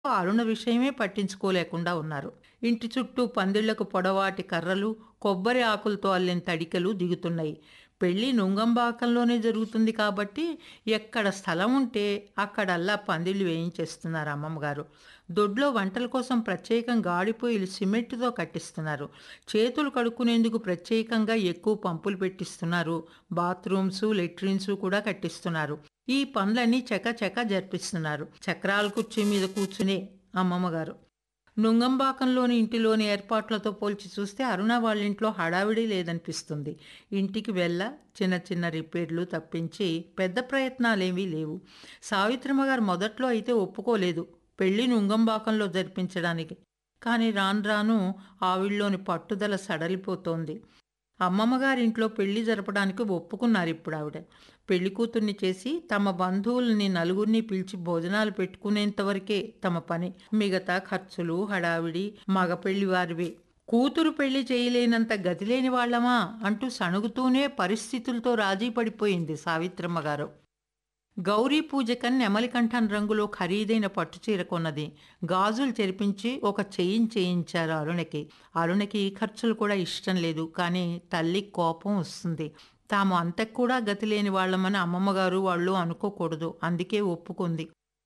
అరుణ విషయమే పట్టించుకోలేకుండా ఉన్నారు ఇంటి చుట్టూ పందిళ్లకు పొడవాటి కర్రలు కొబ్బరి ఆకులతో అల్లిన తడికలు దిగుతున్నాయి పెళ్లి నుంగంబాకంలోనే జరుగుతుంది కాబట్టి ఎక్కడ స్థలం ఉంటే అక్కడల్లా పందిళ్ళు వేయించేస్తున్నారు అమ్మమ్మగారు దొడ్లో వంటల కోసం ప్రత్యేకం గాడిపోయిలు సిమెంట్తో కట్టిస్తున్నారు చేతులు కడుక్కునేందుకు ప్రత్యేకంగా ఎక్కువ పంపులు పెట్టిస్తున్నారు బాత్రూమ్స్ లెట్రిన్స్ కూడా కట్టిస్తున్నారు ఈ పనులన్నీ చక చక జరిపిస్తున్నారు చక్రాల కుర్చీ మీద కూర్చునే అమ్మమ్మగారు నుంగంబాకంలోని ఇంటిలోని ఏర్పాట్లతో పోల్చి చూస్తే అరుణ వాళ్ళ ఇంట్లో హడావిడి లేదనిపిస్తుంది ఇంటికి వెళ్ళ చిన్న చిన్న రిపేర్లు తప్పించి పెద్ద ప్రయత్నాలేమీ లేవు సావిత్రమ్మ గారు మొదట్లో అయితే ఒప్పుకోలేదు పెళ్లి నుంగంబాకంలో జరిపించడానికి కానీ రాను రాను ఆవిళ్ళలోని పట్టుదల సడలిపోతోంది అమ్మమ్మ గారింట్లో పెళ్లి జరపడానికి ఒప్పుకున్నారు ఇప్పుడు ఆవిడ పెళ్లి కూతుర్ని చేసి తమ బంధువుల్ని నలుగురిని పిలిచి భోజనాలు పెట్టుకునేంతవరకే తమ పని మిగతా ఖర్చులు హడావిడి మగ పెళ్లి వారివే కూతురు పెళ్లి చేయలేనంత గతి లేని వాళ్ళమా అంటూ సణుగుతూనే పరిస్థితులతో రాజీ పడిపోయింది సావిత్రమ్మ గారు గౌరీ పూజకని నెమలికంఠన్ రంగులో ఖరీదైన పట్టుచీర కొన్నది గాజులు చెరిపించి ఒక చెయ్యిని చేయించారు అరుణకి అరుణకి ఖర్చులు కూడా ఇష్టం లేదు కానీ తల్లి కోపం వస్తుంది తాము అంతకు కూడా గతి లేని వాళ్ళమని అమ్మమ్మగారు వాళ్ళు అనుకోకూడదు అందుకే ఒప్పుకుంది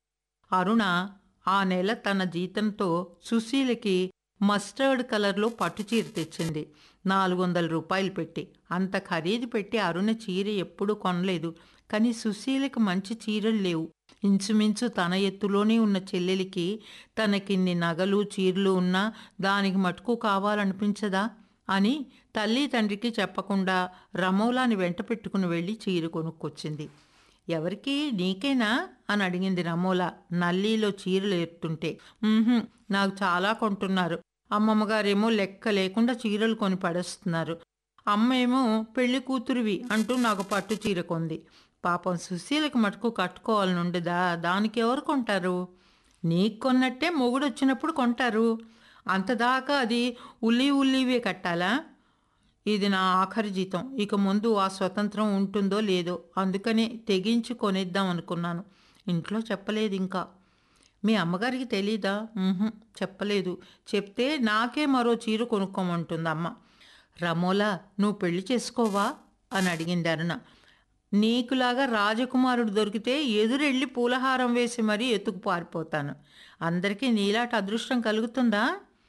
అరుణ ఆ నెల తన జీతంతో సుశీలకి మస్టర్డ్ కలర్లో పట్టుచీర తెచ్చింది నాలుగు వందల రూపాయలు పెట్టి అంత ఖరీదు పెట్టి అరుణ చీర ఎప్పుడూ కొనలేదు కానీ సుశీలకి మంచి చీరలు లేవు ఇంచుమించు తన ఎత్తులోనే ఉన్న చెల్లెలికి తనకిన్ని నగలు చీరలు ఉన్నా దానికి మటుకు కావాలనిపించదా అని తల్లి తండ్రికి చెప్పకుండా రమోలాని వెంట పెట్టుకుని వెళ్ళి చీర కొనుక్కొచ్చింది ఎవరికి నీకేనా అని అడిగింది రమోలా నల్లీలో చీరలు ఎత్తుంటే "ఉహుం, నాకు చాలా కొంటున్నారు అమ్మమ్మగారేమో లెక్క లేకుండా చీరలు కొని పడేస్తున్నారు అమ్మ ఏమో పెళ్లి కూతురివి అంటూ నాకు పట్టు చీర కొంది పాపం సుశీలకి మటుకు కట్టుకోవాలని ఉండదా దానికి ఎవరు కొంటారు నీకు కొన్నట్టే మొగుడు వచ్చినప్పుడు కొంటారు అంతదాకా అది ఉల్లి ఉల్లివే కట్టాలా ఇది నా ఆఖరి జీతం ఇక ముందు ఆ స్వతంత్రం ఉంటుందో లేదో అందుకనే తెగించి కొనేద్దాం అనుకున్నాను ఇంట్లో చెప్పలేదు ఇంకా మీ అమ్మగారికి తెలీదా "ఉహుం, చెప్పలేదు చెప్తే నాకే మరో చీర కొనుక్కోమంటుంది అమ్మ రమోలా నువ్వు పెళ్లి చేసుకోవా అని అడిగింది అరుణ నీకులాగా రాజకుమారుడు దొరికితే ఎదురెళ్ళి పూలహారం వేసి మరీ ఎత్తుకు పారిపోతాను అందరికీ నీలాంటి అదృష్టం కలుగుతుందా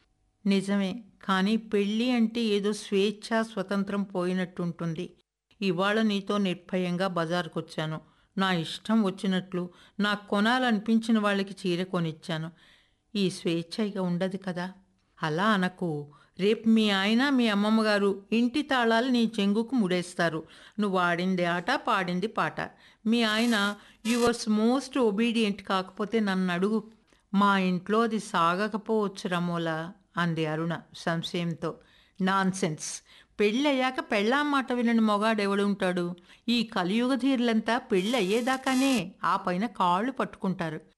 నిజమే కానీ పెళ్ళి అంటే ఏదో స్వేచ్ఛ స్వతంత్రం పోయినట్టుంటుంది ఇవాళ నీతో నిర్భయంగా బజార్కొచ్చాను నా ఇష్టం వచ్చినట్లు నాకు కొనాలనిపించిన వాళ్ళకి చీర కొనిచ్చాను ఈ స్వేచ్ఛ ఇక ఉండదు కదా అలా అనకు రేపు మీ ఆయన మీ అమ్మమ్మగారు ఇంటి తాళాలు నీ చెంగుకు ముడేస్తారు నువ్వు ఆడింది ఆట పాడింది పాట మీ ఆయన యువర్స్ మోస్ట్ ఒబీడియంట్ కాకపోతే నన్ను అడుగు మా ఇంట్లో అది సాగకపోవచ్చు రమోలా అంది అరుణ సంశయంతో నాన్సెన్స్ పెళ్ళయ్యాక పెళ్ళాం మాట వినని మొగాడెవడుంటాడు ఈ కలియుగ ధీరులంతా పెళ్ళి అయ్యేదాకానే ఆ పైన కాళ్ళు పట్టుకుంటారు